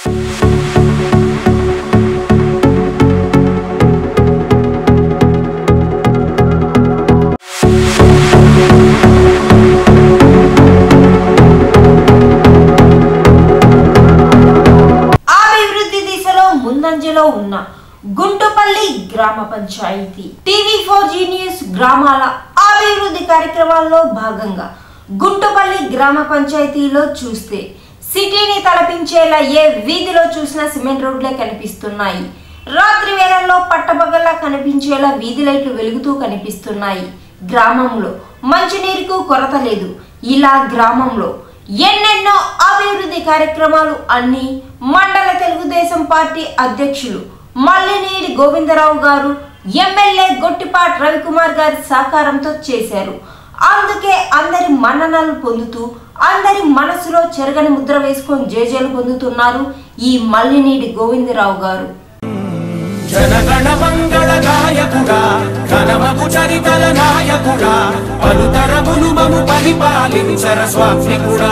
అభివృద్ధి దిశలో ముందంజలో ఉన్న గుంటుపల్లి గ్రామ panchayat TV four G news గ్రామాల అభివృద్ధి కార్యక్రమాల్లో భాగంగా గుంటుపల్లి గ్రామ పంచాయతీలో చూస్తే సిటీని తలపించేలా ఏ వీధిలో చూసినా సిమెంట్ రోడ్లే కనిపిస్తున్నాయి రాత్రి వేళల్లో పట్టపగల్లా కనిపించేలా వీధి లైట్లు వెలుగుతూ కనిపిస్తున్నాయి గ్రామంలో మంచినీరుకు కొరత లేదు ఇలా గ్రామంలో ఎన్నెన్నో అభివృద్ధి కార్యక్రమాలు అన్ని మండల తెలుగుదేశం పార్టీ అధ్యక్షులు మల్లినీడి గోవిందరావు గారు ఎమ్మెల్యే గొట్టిపాటి రవికుమార్ గారి సహకారంతో చేశారు అందుకే అందరి మన్ననలు పొందుతూ అందరి మనసులో చెరగని ముద్ర వేసుకొని జేజేలు పొందుతున్నారు ఈ మల్లినీడి గోవిందరావు గారు జనగణ మంగళ నాయకుడా ఘనమగు చరితల నాయకుడా పలుతరములు మము పరిపాలించర స్వామికుడా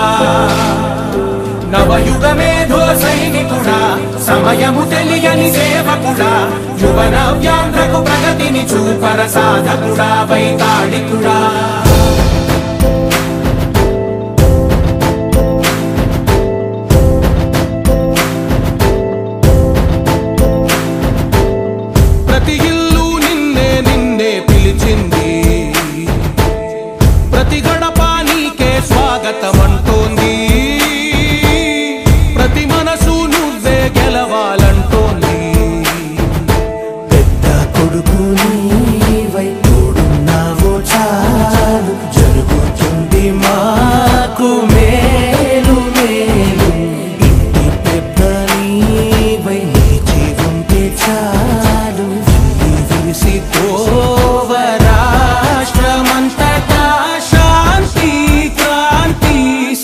నవయుగ మేధో సైనికుడా సమయము తెలియని సేవకుడా యువన వ్యాంధ్రకు ప్రగతిని చూపర సాధకుడా వైతాళికుడా ప్రతి ఇల్లు నిన్నే నిన్నే పిలిచింది ప్రతి గడప నీకే స్వాగతం అంటోంది ప్రతి మనసు నువ్వే గెలవాలంటోంది పెద్ద కొడుకు నీవై తోడున్నావో చాలు జరుగుతుంది మాకు మేలు మేలు ఇంటి పెద్ద నీవై నిలిచి ఉంటే చాలు విరిసి ఓవ రాష్ట్రమంతటా శాంతి క్రాంతి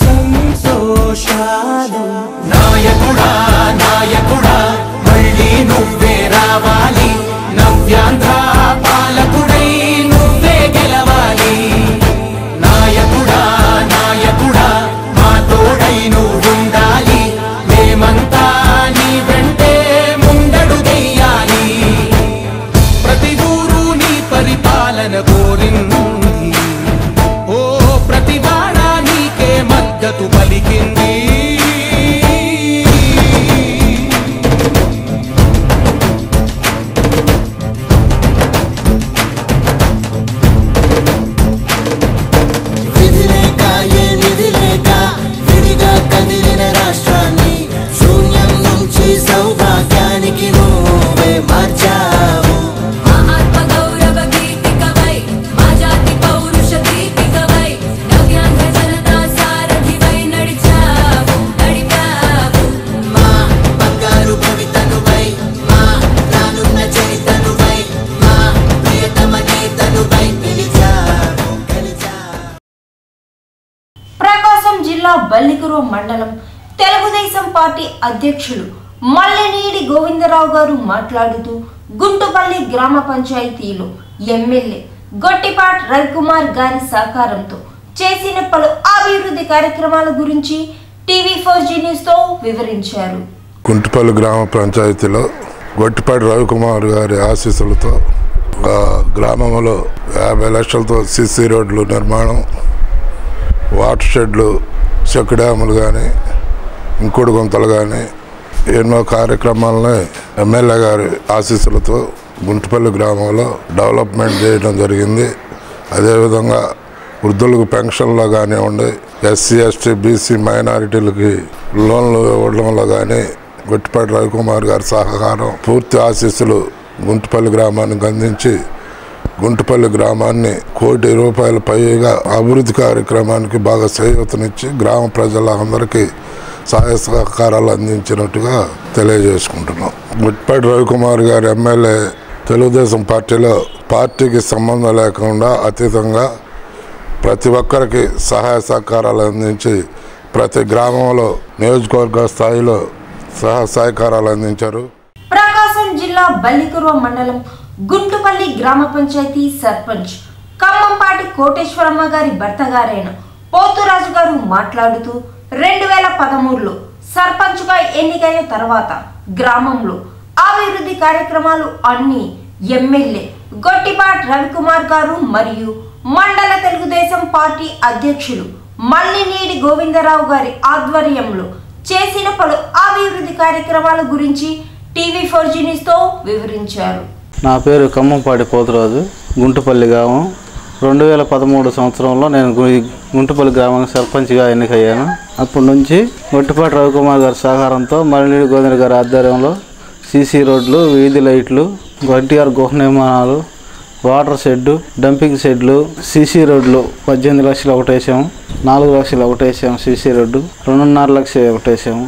సంతోషాలు నాయకుడా నాయకుడా మళ్ళీ నువ్వే రావాలి నవ్యాంధ్ర పాలకుడై నువ్వే గెలవాలి నాయకుడా నాయకుడా మా తోడై నువ్వుండాలి మేమంతా నీ వెంటే ముందడుగెయ్యాలి ప్రతి ఊరు నీ పరిపాలన కోరింది ఓ ప్రతివాడ నీకే మద్దతు పలికింది విధి లేక ఏ నిధి లేక విడిగా కదిలిన రాష్ట్రాన్ని శూన్యం నుంచి సౌభాగ్యానికి నువ్వే మార్చావు ఆత్మగౌరవ గీతికవై మా జాతి పౌరుష దీపికవై నవ్యాంధ్ర జనతా సారథివై నడిచావు నడిపావు మా బంగారు భవితనువై మా రానున్న చరితనువై మా ప్రియతమ నేతనువై పిలిచావు గెలిచావు ప్రకాశం జిల్లా బల్లికురు మండలం తెలుగుదేశం పార్టీ అధ్యక్షులు మల్లెనీడి గోవిందరావు గారు మాట్లాడుతూ గుంటుపల్లి గ్రామ పంచాయతీలో ఎమ్మెల్యే గొట్టిపాటి రవికుమార్ గారి సహకారంతో చేసిన పలు అభివృద్ధి కార్యక్రమాల గురించి టీవీ ఫోర్ జీ న్యూస్తో వివరించారు కుంటిపల్లి గ్రామ పంచాయతీలో గొట్టిపాటి రవికుమార్ గారి ఆశీస్సులతో ఆ గ్రామంలో యాభై లక్షలతో సిసి రోడ్లు నిర్మాణం వాటర్ షెడ్లు చెక్ డ్యాములు కానీ ఇంకుడు గుంతలు కానీ ఎన్నో కార్యక్రమాలని ఎమ్మెల్యే గారి ఆశీస్సులతో గుంటిపల్లి గ్రామంలో డెవలప్మెంట్ చేయడం జరిగింది అదేవిధంగా వృద్ధులకు పెన్షన్లో కానివ్వండి ఎస్సీ ఎస్టీ బీసీ మైనారిటీలకి లోన్లు ఇవ్వడంలో కానీ గొట్టిపాటి రవికుమార్ గారి సహకారం పూర్తి ఆశీస్సులు గుంటిపల్లి గ్రామానికి అందించి గుంటుపల్లి గ్రామాన్ని కోటి రూపాయల పైగా అభివృద్ధి కార్యక్రమానికి బాగా చేయూతనిచ్చి గ్రామ ప్రజలందరికీ సహాయ సహకారాలు అందించినట్టుగా తెలియజేసుకుంటున్నాం గుట్టిపాటి రవికుమార్ గారి ఎమ్మెల్యే తెలుగుదేశం పార్టీలో పార్టీకి సంబంధం లేకుండా అతీతంగా ప్రతి ఒక్కరికి సహాయ సహకారాలు అందించి ప్రతి గ్రామంలో నియోజకవర్గ స్థాయిలో సహాయ సహకారాలు అందించారు ప్రకాశం జిల్లా బల్లికుర్వ మండలం గుంటుపల్లి గ్రామ పంచాయతీ సర్పంచ్ ఖమ్మంపాటి కోటేశ్వరమ్మ గారి భర్త గారైన పోతురాజు గారు మాట్లాడుతూ రెండు వేల పదమూడులో సర్పంచ్గా ఎన్నికైన తర్వాత గ్రామంలో అభివృద్ధి కార్యక్రమాలు అన్ని ఎమ్మెల్యే గొట్టిపాటి రవికుమార్ గారు మరియు మండల తెలుగుదేశం పార్టీ అధ్యక్షులు మల్లినీడి గోవిందరావు గారి ఆధ్వర్యంలో చేసిన పలు అభివృద్ధి కార్యక్రమాల గురించి టీవీ ఫోర్ తో వివరించారు నా పేరు ఖమ్మంపాటి పోతురాజు గుంటుపల్లి గ్రామం రెండు వేల పదమూడు సంవత్సరంలో నేను గు- గుంటుపల్లి గ్రామానికి సర్పంచ్గా ఎన్నికయ్యాను అప్పటి నుంచి గొట్టిపాటి రవికుమార్ గారి సహకారంతో మరినీడి గోవింద గారి ఆధ్వర్యంలో సీసీ రోడ్లు వీధి లైట్లు ఎన్టీఆర్ గృహ నిర్మాణాలు వాటర్ షెడ్డు డంపింగ్ షెడ్లు సీసీ రోడ్లు పద్దెనిమిది లక్షలు ఒకటి వేసాము నాలుగు లక్షలు ఒకటి వేసాము సీసీ రోడ్డు రెండున్నర లక్షలు ఒకటి వేసాము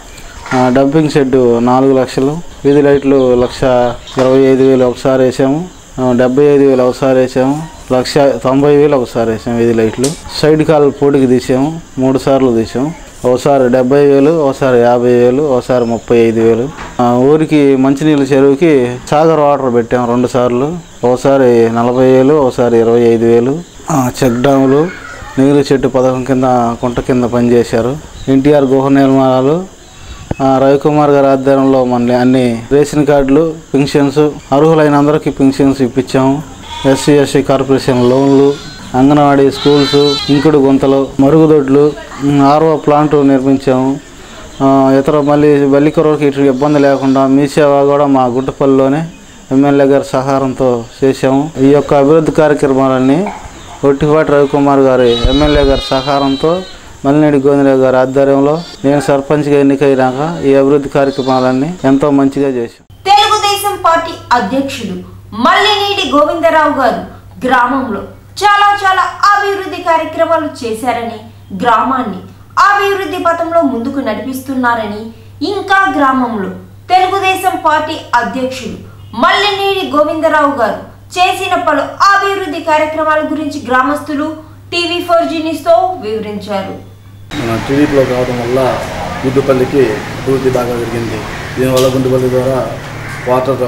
ఆ, డంపింగ్ షెడ్ నాలుగు లక్షలు వీధి లైట్లు లక్ష ఇరవై ఐదు వేలు ఒకసారి వేసాము ఆ, డెబ్బై ఐదు వేలు ఒకసారి వేసాము లక్ష తొంభై వేలు ఒకసారి వేసాము వీధి లైట్లు సైడ్ కాల్ పోటీకి తీసాము మూడు సార్లు తీసాము ఒకసారి డెబ్బై వేలు ఒకసారి యాభై వేలు ఒకసారి ముప్పై ఐదు వేలు ఆ, ఊరికి మంచినీళ్ళ చెరువుకి సాగర్ వాటర్ పెట్టాము రెండు సార్లు ఒకసారి నలభై వేలు ఒకసారి ఇరవై ఐదు వేలు ఆ, చెక్ డ్యాములు నీరు చెట్టు పథకం కింద కుంట కింద పనిచేశారు ఎన్టీఆర్ గృహ నిర్మాణాలు ఆ, రవికుమార్ గారి ఆధ్వర్యంలో మన అన్ని రేషన్ కార్డులు పెన్షన్స్ అర్హులైన అందరికీ పెన్షన్స్ ఇప్పించాము ఎస్సీ ఎస్సీ కార్పొరేషన్ లోన్లు అంగన్వాడీ స్కూల్స్ ఇంకుడు గుంతలు మరుగుదొడ్లు ఉమ్, ఆర్ఓ ప్లాంట్ నిర్మించాము ఆ, ఇతర మళ్ళీ బల్లికొరకి ఇటు ఇబ్బంది లేకుండా మీ సేవ కూడా మా గుంటపల్లిలోనే ఎమ్మెల్యే గారి సహకారంతో చేశాము ఈ యొక్క అభివృద్ధి కార్యక్రమాలన్నీ ఒట్టిపాటి రవికుమార్ గారి ఎమ్మెల్యే గారి సహకారంతో మల్లినేడి గోవిందరావు గారి ఆధ్వర్యంలో నేను సర్పంచ్గా ఎన్నికైనాక ఈ అభివృద్ధి కార్యక్రమాలన్నీ ఎంతో మంచిగా చేశాం తెలుగుదేశం పార్టీ అధ్యక్షులు మల్లినీడి గోవిందరావు గారు గ్రామంలో చాలా చాలా అభివృద్ధి కార్యక్రమాలు చేశారని గ్రామాన్ని అభివృద్ధి పథంలో ముందుకు నడిపిస్తున్నారని ఇంకా గ్రామంలో తెలుగుదేశం పార్టీ అధ్యక్షులు మల్లినీడి గోవిందరావు గారు చేసిన పలు అభివృద్ధి కార్యక్రమాల గురించి గ్రామస్తులు టీవీ ఫోర్ తో వివరించారు మన టీడీపీలో రావడం వల్ల గుడ్డుపల్లికి అభివృద్ధి బాగా జరిగింది దీనివల్ల గుండుపల్లి ద్వారా వాటర్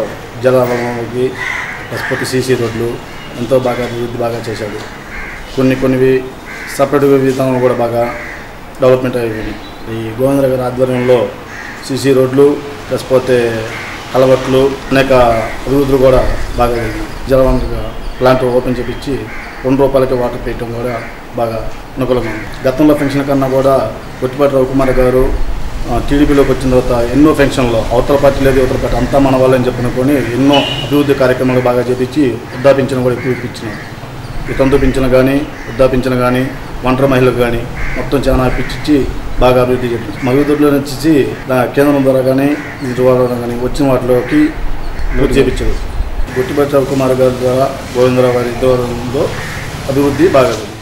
జలాలకి లేకపోతే సీసీ రోడ్లు ఎంతో బాగా అభివృద్ధి బాగా చేశాడు కొన్ని కొన్ని సపరేట్గా విధానం కూడా బాగా డెవలప్మెంట్ అయిపోయింది ఈ గోవిందరావు గారి ఆధ్వర్యంలో సీసీ రోడ్లు లేకపోతే కలవట్లు అనేక అభివృద్ధులు కూడా బాగా జరిగింది జలవనరుగా ప్లాంట్ ఓపెన్ చేపించి రెండు రూపాయలకి వాటర్ పెట్టడం కూడా బాగా అనుకూలంగా ఉంది గతంలో పెన్షన్ కన్నా కూడా గుట్టిపాటి రవికుమార్ గారు ఆ, టీడీపీలోకి వచ్చిన తర్వాత ఎన్నో పెన్షన్లు అవతల పార్టీ లేదు అవతల పార్టీ అంతా మన వాళ్ళని చెప్పనుకొని ఎన్నో అభివృద్ధి కార్యక్రమాలు బాగా చేపించి వృద్ధాపించడం కూడా ఎక్కువ ఇప్పించినాం వితంతు పింఛను కానీ వృద్ధాపించను కానీ ఒంటరి మహిళలకు కానీ మొత్తం చాలా ఇప్పించి బాగా అభివృద్ధి చేపించి మరుగుదొడ్లో నుంచి కేంద్రం ద్వారా కానీ ఇది ద్వారా కానీ వచ్చిన వాటిలోకి పూర్తి చేపించారు గుట్టిపట్టి రవికుమార్ గారి ద్వారా గోవిందరావు గారి ద్వారా అభివృద్ధి బాగా జరిగింది